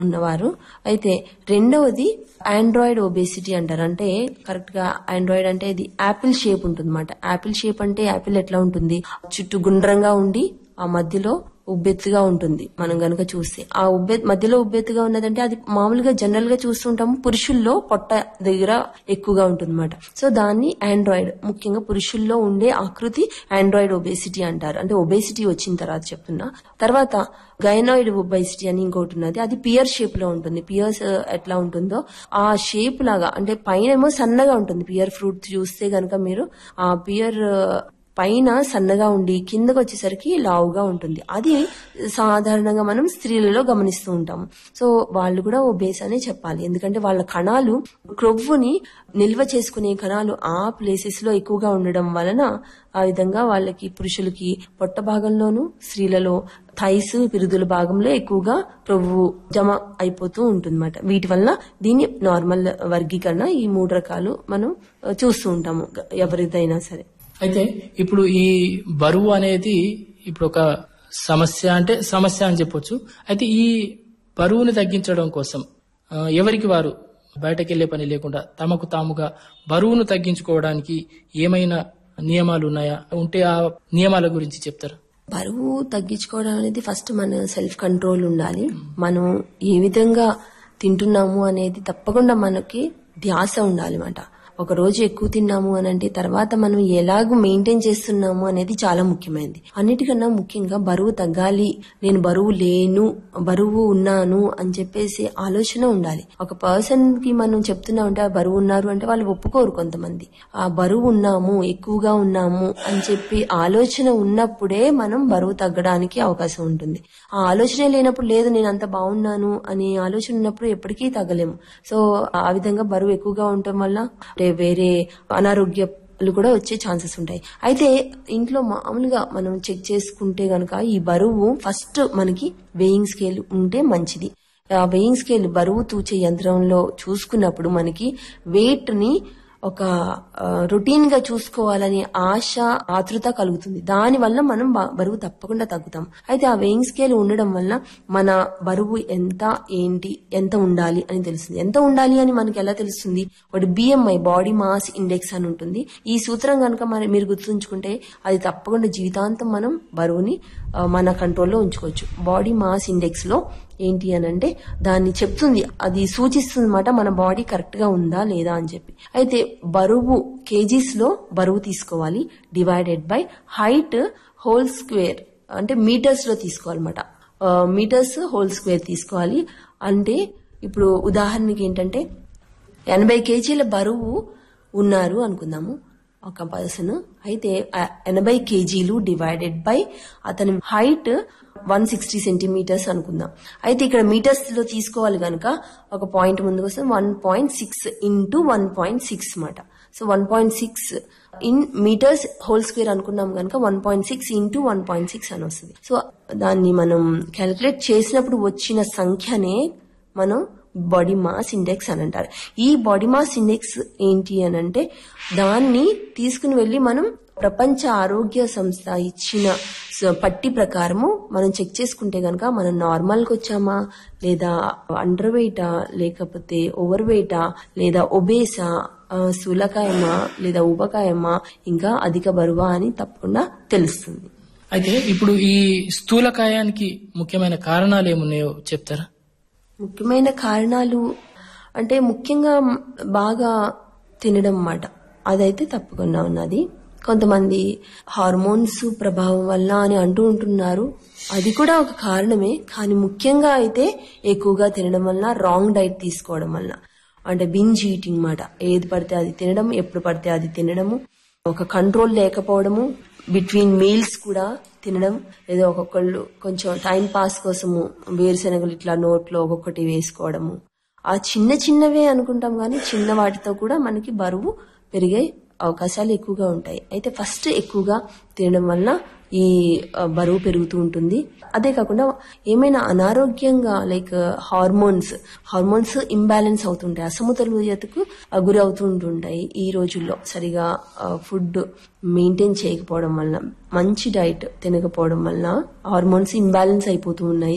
ఉన్నవారు అయితే రెండవది ఆండ్రాయిడ్ ఒబేసిటీ అంటారు అంటే కరెక్ట్ గా ఆండ్రాయిడ్ అంటే ఇది యాపిల్ షేప్ ఉంటుంది అనమాట యాపిల్ షేప్ అంటే యాపిల్ ఎట్లా ఉంటుంది చుట్టూ గుండ్రంగా ఉండి ఆ మధ్యలో ఉబ్బెత్తుగా ఉంటుంది మనం గనుక చూస్తే ఆ ఉబ్బె మధ్యలో ఉబ్బెత్తుగా ఉన్నదంటే అది మామూలుగా జనరల్ గా చూస్తుంటాము పురుషుల్లో పొట్ట దగ్గర ఎక్కువగా ఉంటుంది అనమాట సో దాన్ని ఆండ్రాయిడ్ ముఖ్యంగా పురుషుల్లో ఉండే ఆకృతి ఆండ్రాయిడ్ ఒబేసిటీ అంటారు అంటే ఒబేసిటీ వచ్చిన తర్వాత చెప్తున్నా తర్వాత గైనాయిడ్ ఒబేసిటీ అని ఇంకోటి ఉన్నది అది పియర్ షేప్ లో ఉంటుంది పియర్స్ ఎట్లా ఉంటుందో ఆ షేప్ లాగా అంటే పైన ఏమో సన్నగా ఉంటుంది పియర్ ఫ్రూట్ చూస్తే గనక మీరు ఆ పియర్ పైన సన్నగా ఉండి కిందకు వచ్చేసరికి లావుగా ఉంటుంది అది సాధారణంగా మనం స్త్రీలలో గమనిస్తూ ఉంటాము సో వాళ్ళు కూడా ఒబేస్ అనే చెప్పాలి ఎందుకంటే వాళ్ళ కణాలు క్రొవ్వుని నిల్వ చేసుకునే కణాలు ఆ ప్లేసెస్ లో ఎక్కువగా ఉండడం వలన ఆ విధంగా వాళ్ళకి పురుషులకి పొట్ట భాగంలోను స్త్రీలలో థైస్ పిరుదుల భాగంలో ఎక్కువగా క్రొవ్వు జమ అయిపోతూ ఉంటుందన్నమాట వీటి వల్ల దీన్ని నార్మల్ వర్గీకరణ ఈ మూడు రకాలు మనం చూస్తూ ఉంటాము ఎవరిదైనా సరే అయితే ఇప్పుడు ఈ బరువు అనేది ఇప్పుడు ఒక సమస్య అంటే సమస్య అని చెప్పొచ్చు అయితే ఈ బరువుని తగ్గించడం కోసం ఆ, ఎవరికి వారు బయటకు వెళ్లే పని లేకుండా తమకు తాముగా బరువును తగ్గించుకోవడానికి ఏమైనా నియమాలు ఉన్నాయా ఉంటే ఆ నియమాల గురించి చెప్తారా బరువు తగ్గించుకోవడం అనేది ఫస్ట్ మన సెల్ఫ్ కంట్రోల్ ఉండాలి మనం ఏ విధంగా తింటున్నాము అనేది తప్పకుండా మనకి ధ్యాస ఉండాలి అన్నమాట ఒక రోజు ఎక్కువ తిన్నాము అని అంటే తర్వాత మనం ఎలాగ మెయింటైన్ చేస్తున్నాము అనేది చాలా ముఖ్యమైనది అన్నిటికన్నా ముఖ్యంగా బరువు తగ్గాలి నేను బరువు లేను బరువు ఉన్నాను అని చెప్పేసి ఆలోచన ఉండాలి ఒక పర్సన్ కి మనం చెప్తున్నామంటే ఆ బరువు ఉన్నారు అంటే వాళ్ళు ఒప్పుకోరు కొంతమంది ఆ బరువు ఉన్నాము ఎక్కువగా ఉన్నాము అని చెప్పి ఆలోచన ఉన్నప్పుడే మనం బరువు తగ్గడానికి అవకాశం ఉంటుంది ఆ ఆలోచనే లేనప్పుడు లేదు నేను అంత బాగున్నాను అనే ఆలోచన ఉన్నప్పుడు ఎప్పటికీ తగ్గలేము సో ఆ విధంగా బరువు ఎక్కువగా ఉండటం వల్ల అంటే వేరే అనారోగ్యాలు కూడా వచ్చే ఛాన్సెస్ ఉంటాయి అయితే ఇంట్లో మామూలుగా మనం చెక్ చేసుకుంటే గనక ఈ బరువు ఫస్ట్ మనకి వెయింగ్ స్కేల్ ఉంటే మంచిది ఆ వెయింగ్ స్కేల్ బరువు తూచే యంత్రంలో చూసుకున్నప్పుడు మనకి వెయిట్ ని ఒక రొటీన్ గా చూసుకోవాలని ఆశ ఆతృత కలుగుతుంది దాని వల్ల మనం బ- బరువు తప్పకుండా తగ్గుతాం అయితే ఆ వెయింగ్ స్కేల్ ఉండడం వల్ల మన బరువు ఎంత ఏంటి ఎంత ఉండాలి అని తెలుస్తుంది ఎంత ఉండాలి అని మనకి ఎలా తెలుస్తుంది ఒకటి బిఎంఐ బాడీ మాస్ ఇండెక్స్ అని ఉంటుంది ఈ సూత్రం కనుక మరి మీరు గుర్తుంచుకుంటే అది తప్పకుండా జీవితాంతం మనం బరువుని ఆ, మన కంట్రోల్లో ఉంచుకోవచ్చు బాడీ మాస్ ఇండెక్స్ లో ఏంటి అని అంటే దాన్ని చెప్తుంది అది సూచిస్తుంది అనమాట మన బాడీ కరెక్ట్ గా ఉందా లేదా అని చెప్పి అయితే బరువు కేజీస్ లో బరువు తీసుకోవాలి divided by height whole square అంటే మీటర్స్ లో తీసుకోవాలన్నమాట మీటర్స్ హోల్ స్క్వేర్ తీసుకోవాలి అంటే ఇప్పుడు ఉదాహరణకి ఏంటంటే ఎనభై కేజీల బరువు ఉన్నారు అనుకుందాము ఒక పర్సన్ అయితే ఆ ఎనభై కేజీలు డివైడెడ్ బై అతని హైట్ వన్ సిక్స్టీ సెంటీమీటర్స్ అనుకుందాం అయితే ఇక్కడ మీటర్స్ లో తీసుకోవాలి కనుక ఒక పాయింట్ ముందుకు వస్తే one point six into one point six మాట so one point six in metres whole square అనుకున్నాం కనుక one point six into one point six అని వస్తుంది సో దాన్ని మనం క్యాలిక్యులేట్ చేసినప్పుడు వచ్చిన సంఖ్యనే మనం బాడీ మాస్ ఇండెక్స్ అని అంటారు ఈ బాడీ మాస్ ఇండెక్స్ ఏంటి అని అంటే దాన్ని తీసుకుని వెళ్ళి మనం ప్రపంచ ఆరోగ్య సంస్థ ఇచ్చిన స- పట్టి ప్రకారము మనం చెక్ చేసుకుంటే గనక మనం నార్మల్కి వచ్చామా లేదా అండర్ వెయిటా లేకపోతే ఓవర్ వెయిటా లేదా ఒబేసా ఆ, స్థూలకాయమా లేదా ఊబకాయమా ఇంకా అధిక బరువా అని తప్పకుండా తెలుస్తుంది అయితే ఇప్పుడు ఈ స్థూలకాయానికి ముఖ్యమైన కారణాలు ఏమున్నాయో చెప్తారా ముఖ్యమైన కారణాలు అంటే ముఖ్యంగా బాగా తినడం అన్నమాట అదైతే తప్పకుండా ఉన్నది కొంతమంది హార్మోన్స్ ప్రభావం వల్ల అని అంటూ ఉంటున్నారు అది కూడా ఒక కారణమే కానీ ముఖ్యంగా అయితే ఎక్కువగా తినడం వల్ల రాంగ్ డైట్ తీసుకోవడం వల్ల అంటే బింజ్ ఈటింగ్ మాట ఏది పడితే అది తినడం ఎప్పుడు పడితే అది తినడము ఒక కంట్రోల్ లేకపోవడము బిట్వీన్ మీల్స్ కూడా తినడం ఏదో ఒక్కొక్కళ్ళు కొంచెం టైం పాస్ కోసము వేరుశనగలు ఇట్లా నోట్లో ఒక్కొక్కటి వేసుకోవడము ఆ చిన్న చిన్నవే అనుకుంటాం కానీ చిన్న వాటితో కూడా మనకి బరువు పెరిగే అవకాశాలు ఎక్కువగా ఉంటాయి అయితే ఫస్ట్ ఎక్కువగా తినడం వల్ల ఈ ఆ, బరువు పెరుగుతూ ఉంటుంది అదే కాకుండా ఏమైనా అనారోగ్యంగా లైక్ హార్మోన్స్ హార్మోన్స్ ఇంబ్యాలెన్స్ అవుతుంటాయి అసమతుల్యతకు ఆ, గురి అవుతూ ఉంటుంటాయి ఈ రోజుల్లో సరిగా ఫుడ్ మెయింటైన్ చేయకపోవడం వల్ల మంచి డైట్ తినకపోవడం వల్ల హార్మోన్స్ ఇంబ్యాలెన్స్ అయిపోతూ ఉన్నాయి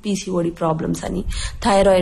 పీసీఓడి ప్రాబ్లమ్స్ అని థైరాయిడ్